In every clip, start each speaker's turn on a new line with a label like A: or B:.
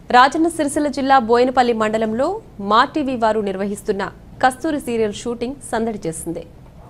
A: రాజన్న సిరిసిల్ల జిల్లా బోయినపల్లి మండలంలో మా టీవీ వారు నిర్వహిస్తున్న కస్తూరి సీరియల్ షూటింగ్ సందడి చేసింది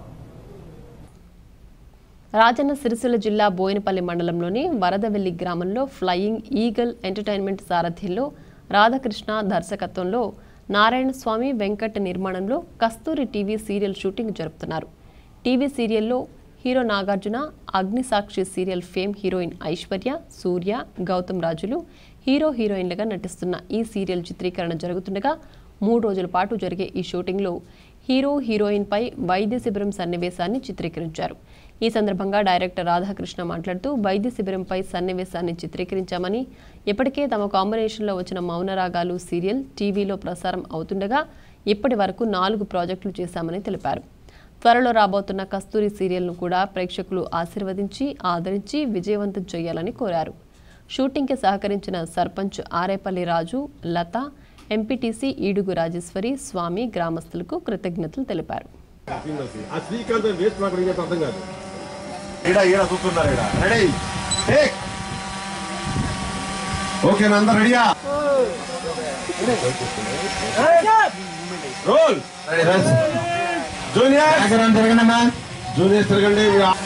A: రాజన్న సిరిసిల్ల జిల్లా బోయినపల్లి మండలంలోని వరదవెల్లి గ్రామంలో ఫ్లయింగ్ ఈగల్ ఎంటర్టైన్మెంట్ సారథ్యంలో రాధాకృష్ణ దర్శకత్వంలో నారాయణ స్వామి వెంకట్ నిర్మాణంలో కస్తూరి టీవీ సీరియల్ షూటింగ్ జరుపుతున్నారు టీవీ సీరియల్లో hero Nagarjuna Agnisakshi serial fame heroine Aishwarya Surya Gautam రాజులు హీరో హీరోయిన్లుగా నటిస్తున్న ఈ సీరియల్ చిత్రీకరణ జరుగుతుండగా మూడు రోజుల పాటు జరిగే ఈ షూటింగ్లో హీరో హీరోయిన్పై వైద్య శిబిరం సన్నివేశాన్ని చిత్రీకరించారు ఈ సందర్భంగా డైరెక్టర్ రాధాకృష్ణ మాట్లాడుతూ వైద్య శిబిరంపై సన్నివేశాన్ని చిత్రీకరించామని ఇప్పటికే తమ కాంబినేషన్లో వచ్చిన మౌనరాగాలు సీరియల్ టీవీలో ప్రసారం అవుతుండగా ఇప్పటి వరకు నాలుగు ప్రాజెక్టులు చేశామని తెలిపారు త్వరలో రాబోతున్న కస్తూరి సీరియల్ను కూడా ప్రేక్షకులు ఆశీర్వదించి ఆదరించి విజయవంతం చేయాలని కోరారు షూటింగ్కి సహకరించిన సర్పంచ్ ఆరేపల్లి రాజు లత ఎంపీటీసీ ఈడుగు రాజేశ్వరి స్వామి గ్రామస్తులకు కృతజ్ఞతలు తెలిపారు
B: ఆ శ్రీకాంత్ వేస్ట్ మాకు ఇంకా అర్థం కాదు
C: ఈడ ఈడ చూస్తున్నారు ఈడ రెడీ టేక్ ఓకేనా అందరు రెడీయా రోల్ జూనియర్ తిరగండి మ్యామ్
B: జూనియర్స్ తిరగండి మీరు ఆ-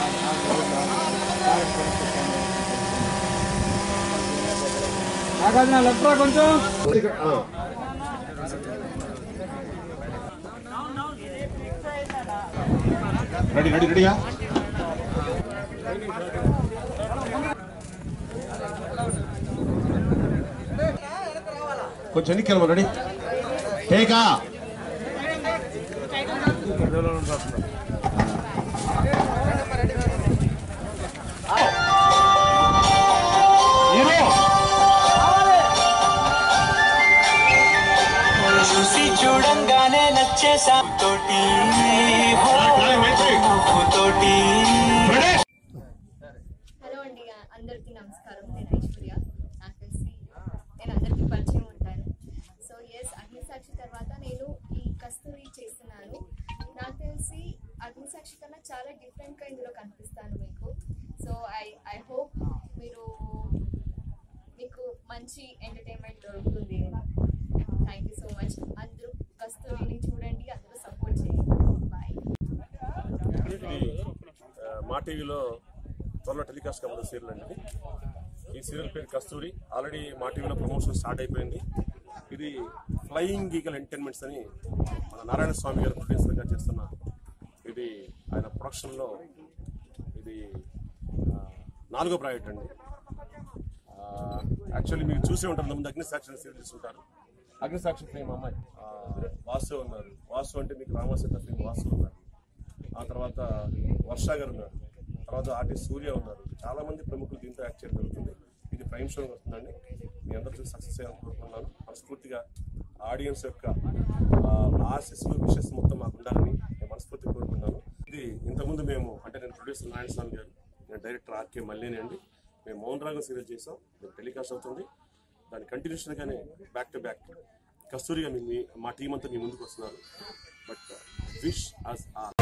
B: ఇక్కడ, ఆ.
C: రెడీ రెడీ రెడీయా కొంచెం ఎన్నికెళ్ళమా రెడీ టేకా హీరో
D: చూసి చూడంగానే నచ్చేసా తోటి తోటి
C: రెడీ
E: హలో అండి అందరికీ నమస్కారం నేను ఐశ్వర్య నాకు తెలిసి నేను అందరికీ పరిచయం ఉంటాను సో ఎస్ అగ్నిసాక్షి తర్వాత నేను ఈ కస్తూరి చేస్తున్నాను నాకు తెలిసి అగ్నిసాక్షి కన్నా చాలా డిఫరెంట్గా ఇందులో కనిపిస్తాను మీకు సో ఐ ఐ హోప్ మీరు మీకు మంచి ఎంటర్టైన్మెంట్ దొరుకుతుంది థ్యాంక్ యూ సో మచ్ అందరూ కస్తూరిని చూడండి అందరూ సపోర్ట్ చేయండి బాయ్
B: ఇది ఆ, మా టీవీలో త్వరలో టెలికాస్ట్ కాబోయే సీరియల్ అండి ఇది. ఈ సీరియల్ పేరు కస్తూరి ఆల్రెడీ మా టీవీలో ప్రమోషన్ స్టార్ట్ అయిపోయింది ఇది ఫ్లయింగ్ ఈగల్ ఎంటర్టైన్మెంట్స్ అని మన నారాయణ స్వామి గారు ప్రొడ్యూసర్గా చేస్తున్న ఇది ఆయన ప్రొడక్షన్లో ఇది ఆ, నాలుగో ప్రాజెక్ట్ అండి యాక్చువల్లీ మీరు చూసే ఉంటారు ముందు అగ్నిసాక్షి అని సీరియల్ చూస్తుంటారు అగ్నిసాక్షి ఫేమ్ అమ్మాయి ఆ, వాసు ఉన్నారు వాసు అంటే మీకు రామసీత ఫేమ్ వాసు ఉన్నారు ఆ తర్వాత వర్ష గారు ఉన్నారు తర్వాత ఆర్టిస్ట్ సూర్య ఉన్నారు చాలా మంది ప్రముఖులు దీంతో యాక్ట్ చేయడం జరుగుతుంది ఇది ప్రైమ్ షో వస్తుందండి మీ అందరూ సక్సెస్ చేయాలని కోరుకుంటున్నాను మనస్ఫూర్తిగా ఆడియన్స్ యొక్క ఆ, ఆశీస్సులు విషెస్ మొత్తం మాకు ఉండాలని నేను మనస్ఫూర్తిగా కోరుకుంటున్నాను ఇది ఇంతకుముందు మేము అంటే నేను ప్రొడ్యూసర్ నారాయణ స్వామి గారు నేను డైరెక్టర్ ఆర్కే మల్లేని అండి మేము మౌన్ రాగం సీరియల్ చేసాం ఇది టెలికాస్ట్ అవుతుంది దాని కంటిన్యూషన్గానే బ్యాక్ టు బ్యాక్ కస్తూరిగా మీ మీ- మా టీం అంతా మీ ముందుకు వస్తున్నారు బట్ విష్ అస్ ఆ